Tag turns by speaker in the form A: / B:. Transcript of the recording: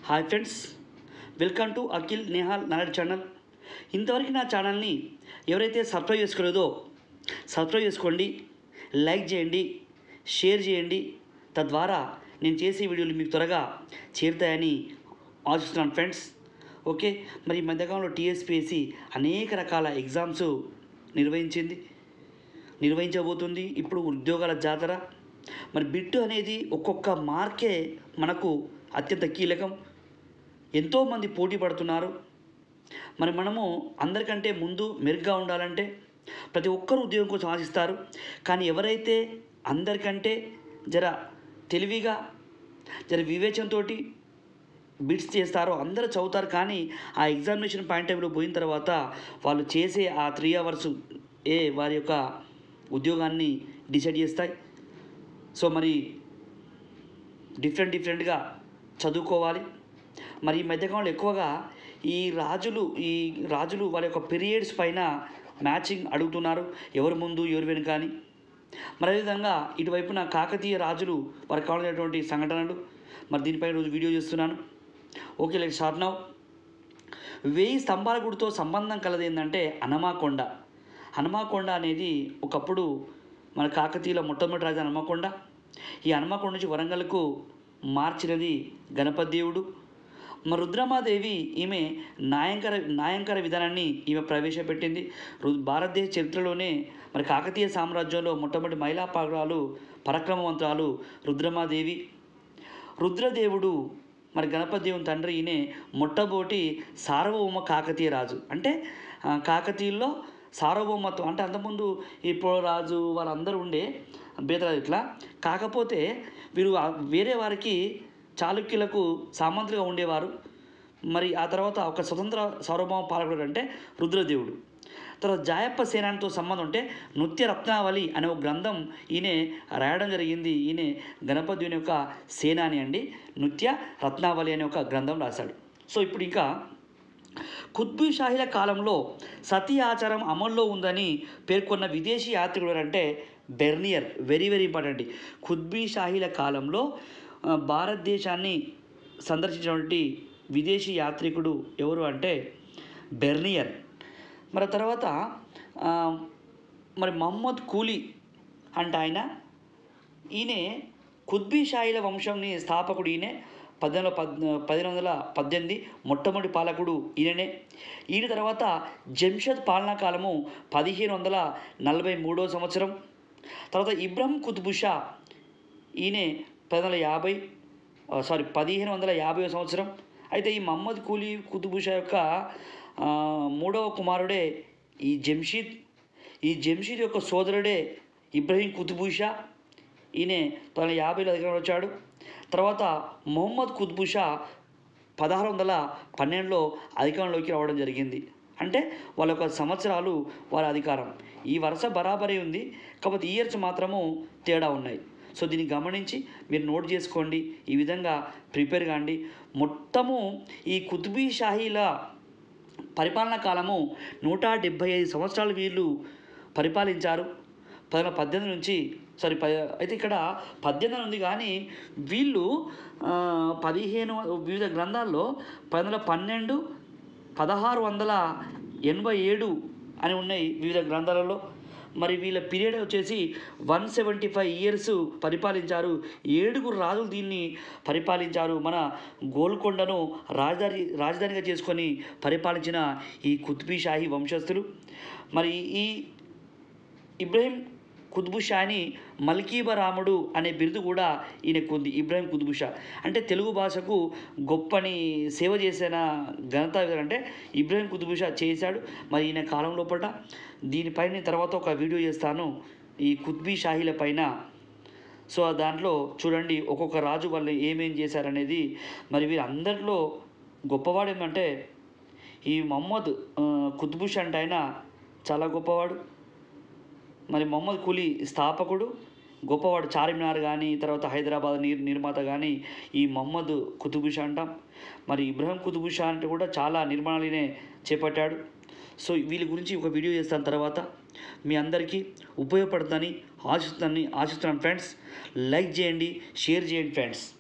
A: hi friends welcome to Akhil Nehal knowledge channel ఇంతవరకు నా ఛానల్ని ఎవరైతే సబ్స్క్రైబ్ చేసుకోలేదో సబ్స్క్రైబ్ చేసుకోండి లైక్ చేయండి షేర్ చేయండి తద్వారా నేను చేసే వీడియోలు మీకు త్వరగా చేరుతాయని ఆశిస్తున్నాను ఫ్రెండ్స్ ఓకే మరి ఈ మధ్యకాలంలో టీఎస్పీఎస్సి అనేక రకాల ఎగ్జామ్స్ నిర్వహించింది నిర్వహించబోతుంది ఇప్పుడు ఉద్యోగాల జాతర మరి బిట్టు అనేది ఒక్కొక్క మార్కే మనకు అత్యంత కీలకం ఎంతోమంది పోటీ పడుతున్నారు మరి మనము అందరికంటే ముందు మెరుగ్గా ఉండాలంటే ప్రతి ఒక్కరు ఉద్యోగం కోసం ఆశిస్తారు కానీ ఎవరైతే అందరికంటే జర తెలివిగా జర వివేచనతో బిట్స్ చేస్తారో అందరూ చదువుతారు కానీ ఆ ఎగ్జామినేషన్ పాయింట్ టైంలో పోయిన తర్వాత వాళ్ళు చేసే ఆ త్రీ అవర్స్ ఏ వారి యొక్క ఉద్యోగాన్ని డిసైడ్ చేస్తాయి సో మరి డిఫరెంట్ డిఫరెంట్గా చదువుకోవాలి మరి ఈ మధ్యకాలంలో ఎక్కువగా ఈ రాజులు ఈ రాజులు వాళ్ళ యొక్క పీరియడ్స్ పైన మ్యాచింగ్ అడుగుతున్నారు ఎవరు ముందు ఎవరు వెనుక అని మరి అదేవిధంగా ఇటువైపున కాకతీయ రాజులు వారికి కావాల్సినటువంటి సంఘటనలు మరి దీనిపై రోజు వీడియో చేస్తున్నాను ఓకే లైక్ షార్ట్ నౌ వెయ్యి స్తంభాల గుడితో సంబంధం కలది ఏంటంటే హనుమాకొండ హనుమాకొండ అనేది ఒకప్పుడు మన కాకతీయుల మొట్టమొదటి రాజు హనుమకొండ ఈ హనుమకొండ నుంచి వరంగల్కు మార్చినది గణపతి దేవుడు మరి రుద్రమాదేవి ఈమె న్యాయంకర న్యాయంకర విధానాన్ని ఈమె ప్రవేశపెట్టింది రు- భారతదేశ చరిత్రలోనే మరి కాకతీయ సామ్రాజ్యంలో మొట్టమొదటి మహిళా పావురాలు పరాక్రమవంతురాలు రుద్రమాదేవి రుద్రదేవుడు మరి గణపతి దేవుని తండ్రి ఈయనే మొట్టబోటి సార్వభౌమ కాకతీయ రాజు అంటే ఆ, కాకతీయుల్లో సార్వభౌమత్వం అంటే అంతకుముందు ఈ రాజు వాళ్ళందరూ ఉండే బేదరాజు ఇట్లా కాకపోతే వీరు ఆ వేరే వారికి చాళుక్యులకు సామంతులుగా ఉండేవారు మరి ఆ తర్వాత ఒక స్వతంత్ర సార్వభౌమ పాలకుడు అంటే రుద్రదేవుడు తర్వాత జాయప్ప సేనానితో సంబంధం ఉంటే నృత్య రత్నావళి అనే ఒక గ్రంథం ఈయన రాయడం జరిగింది ఈయన గణపతి యొక్క సేనాని అండి నృత్య రత్నావళి అనే ఒక గ్రంథం రాశాడు సో ఇప్పుడు ఇంకా కుత్బీ షాహీల కాలంలో సతీ ఆచారం అమల్లో ఉందని పేర్కొన్న విదేశీ యాత్రికుడు అంటే Bernier very very important Qutb షాహీల కాలంలో ఆ, భారతదేశాన్ని సందర్శించినటువంటి విదేశీ యాత్రికుడు ఎవరు అంటే బెర్నియర్ మరి తర్వాత ఆ, మరి మహమ్మద్ కూలీ అంటే ఆయన ఈయనే కుత్బీ షాహీల వంశంని స్థాపకుడు ఈయనే పద్దెనిమిది పద్ పదిహేను వందల పద్దెనిమిది మొట్టమొదటి పాలకుడు ఈయననే ఈయన తర్వాత జంషద్ పాలనా కాలము పదిహేను వందల నలభై మూడో సంవత్సరం తర్వాత ఇబ్రహం కుతుబు షా ఈయనే పది వందల యాభై సారీ పదిహేను వందల యాభై సంవత్సరం అయితే ఈ మహమ్మద్ కూలీ కుతుబు షా యొక్క ఆ, మూడవ కుమారుడే ఈ జంషీద్ ఈ జంషీద్ యొక్క సోదరుడే ఇబ్రహీం కుతుబు షా ఈయన తన యాభైలో అధికారంలో వచ్చాడు తర్వాత మొహమ్మద్ కుతుబు షా పదహారు వందల పన్నెండులో అధికారంలోకి రావడం జరిగింది అంటే వాళ్ళ యొక్క సంవత్సరాలు వారి అధికారం ఈ వరుస బరాబరీ ఉంది కాకపోతే ఇయర్స్ మాత్రము తేడా ఉన్నాయి సో దీన్ని గమనించి మీరు నోట్ చేసుకోండి ఈ విధంగా ప్రిపేర్ కాండి మొత్తము ఈ కుతుబీ షాహీల పరిపాలనా కాలము నూట డెబ్భై ఐదు సంవత్సరాలు వీళ్ళు పరిపాలించారు పదిహేను పద్దెనిమిది నుంచి సారీ ప అయితే ఇక్కడ పద్దెనిమిది ఉంది కానీ వీళ్ళు ఆ, పదిహేను వివిధ గ్రంథాల్లో పది వందల పన్నెండు పదహారు వందల ఎనభై ఏడు అని ఉన్నాయి వివిధ గ్రంథాలలో మరి వీళ్ళ పీరియడ్ వచ్చేసి వన్ సెవెంటీ ఫైవ్ ఇయర్స్ పరిపాలించారు ఏడుగురు రాజులు దీన్ని పరిపాలించారు మన గోల్కొండను రాజధాని రాజధానిగా చేసుకొని పరిపాలించిన ఈ కుతుబీ షాహీ వంశస్థులు మరి ఈ ఇబ్రహీం కుతుబు షాని మల్కీబ రాముడు అనే బిరుదు కూడా ఈయనకు ఉంది ఇబ్రాహిం కుతుబు షా అంటే తెలుగు భాషకు గొప్పని సేవ చేసిన ఘనత ఎవరంటే ఇబ్రాహిం కుతుబు షా చేశాడు మరి ఈయన కాలం లోపల దీనిపైన నేను తర్వాత ఒక వీడియో చేస్తాను ఈ కుత్బీ షాహీల పైన సో దాంట్లో చూడండి ఒక్కొక్క రాజు వాళ్ళు ఏమేం చేశారనేది మరి వీరందరిలో గొప్పవాడు ఏమంటే ఈ మొహమ్మద్ ఆ, కుతుబు షా అంటే ఆయన చాలా గొప్పవాడు మరి మొహమ్మద్ కులీ స్థాపకుడు గొప్పవాడు చార్మినార్ కానీ తర్వాత హైదరాబాద్ నిర్ నిర్మాత కానీ ఈ మొహమ్మద్ కుతుబు షా అంటాం మరి ఇబ్రహీం కుతుబు షా అంటే కూడా చాలా నిర్మాణాలనే చేపట్టాడు సో వీళ్ళ గురించి ఒక వీడియో చేస్తాను తర్వాత మీ అందరికీ ఉపయోగపడుతుందని ఆశిస్తుందని ఆశిస్తున్నాను ఫ్రెండ్స్ లైక్ చేయండి షేర్ చేయండి ఫ్రెండ్స్